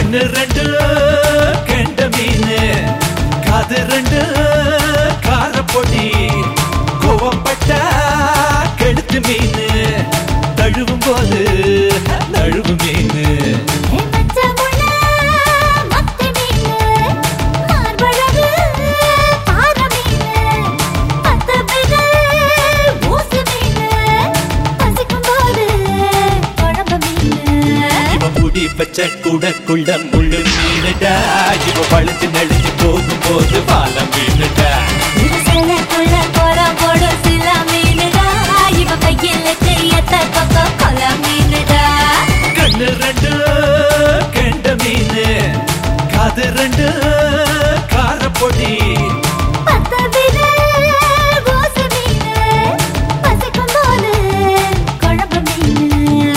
கண்ணு ரெண்டு கெண்ட மீனு காது ரெண்டு கார பொடி கோவப்பட்ட கெடுத்து மீனு தழுவும் போது நழுவு மீனு ஏ மச்சமுள்ள மத்தி மீனு மார்பழகு பாற மீனு பத்து விரல் ஊசு மீனு பசிக்கும் போது குழம்பு மீனு இவ முடி வச்ச கூடக்குள்ள முள்ளு மீனுடா இவ பழுத்து நடிச்சு போகும் போது பாலம் மீனுடா இருசலுக்குள்ள கோலம் போடும் சில மீனுடா இவ கையில கையத்த பக்கம் கொல மீனுடா கண்ணு ரெண்டு கெண்ட மீனு காது ரெண்டு கார பொடி பத்து விரல் ஊசு மீனு பசிக்கும் போது குழம்பு மீனு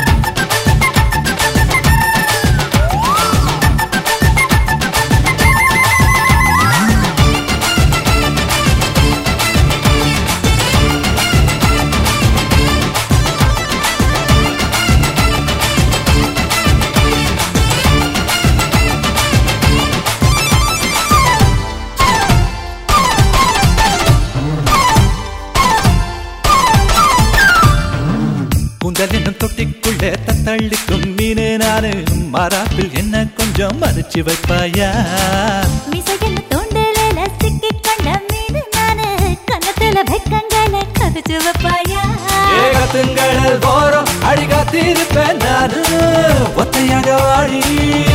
கூந்தல் என்னும் தொட்டிக்குள்ளே தத்தள்ளிக்கும் மீனு நானு மராப்பில் என்ன கொஞ்சம் மறைச்சு வைப்பாயா மிசையில் தூண்டலில சிக்கிக் கொண்ட மீனு நானு கன்னத்துல வெக்கங்களை கவிச்சு வைப்பாயா ஏகத்துங்கள் போறோம் அடிகாத்திருப்பேன் நானு ஒத்தையாக வாடி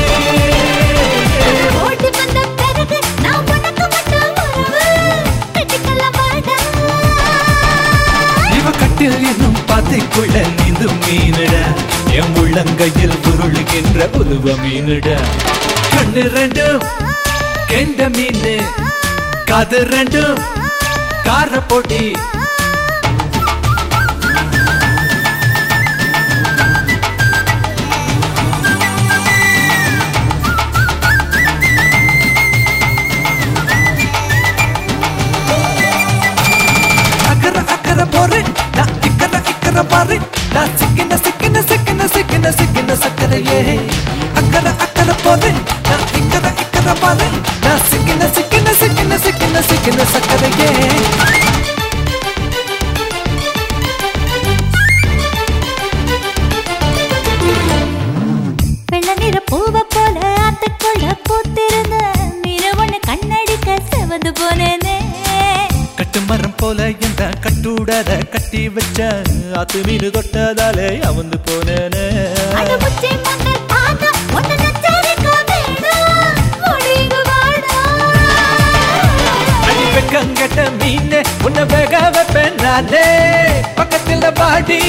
ஓடி வந்த பிறகு நான் உனக்கு மட்டும் உறவு கட்டிக்கொள்ள மாட்டா இவ கட்டில் என்னும் பாத்தைக்குள்ள நீந்தும் மீனுட என் உள்ளங்கையில் புருளுகின்ற புதுவ மீனுட கண்ணு ரெண்டும் கெண்ட மீனு காது ரெண்டும் கார போட்டி அக்கற அக்கற போறேன் நான் இக்கற இக்கற பாரு நான் சிக்கின சிக்கின சிக்கின சிக்கின சிக்கின சக்கரையே அக்கற அக்கற போறேன் நான் இக்கற இக்கற பாரு நான் சிக்கின சிக்கின சிக்கின சிக்கின சிக்கின சக்கரையே வெள்ள நிற பூவை போல ஆத்துக்குள்ள பூத்திருந்த மீன ஒண்ணு கண்ணடிக்க செவந்து போனேனே கட்டு மரம் போல என்ற கட்டுடத கட்டி வச்ச ஆத்து மீனு தொட்டதாலே அவந்து போனேனே அட முச்சை மங்கள் தாத்தா ஒண்ணு நச்சரிக்க வேணும் ஒடிங்கு வாடா அடி வெக்கங்கட்ட மீனே உன்னை வேக வைப்பேன் நானே பக்கத்துல பாடி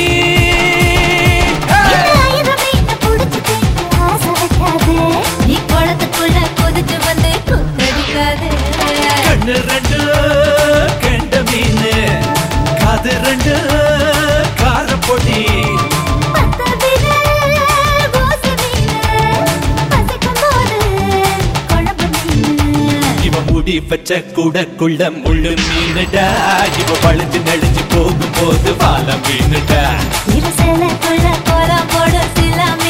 ஆயிரம் மீனை புடிச்சு திங்க ஆசை வைக்காதே. நீ குளத்துக்குள்ள குதிச்சு வந்து குத்தடிக்காதே. கண்ணு ரெண்டு கெண்ட மீனு காது ரெண்டு கார பொடி பத்து விரல் ஊசி மீனு, பசிக்கும் போது குழம்பு மீனு. இவ முடி வச்ச கூடக்குள்ள முள்ளு மீனுடா இவ பழுத்து நடிச்சு போகும் போது பாலம் மீனுடா இருசலுக்குள்ள கோலம் போடும் சில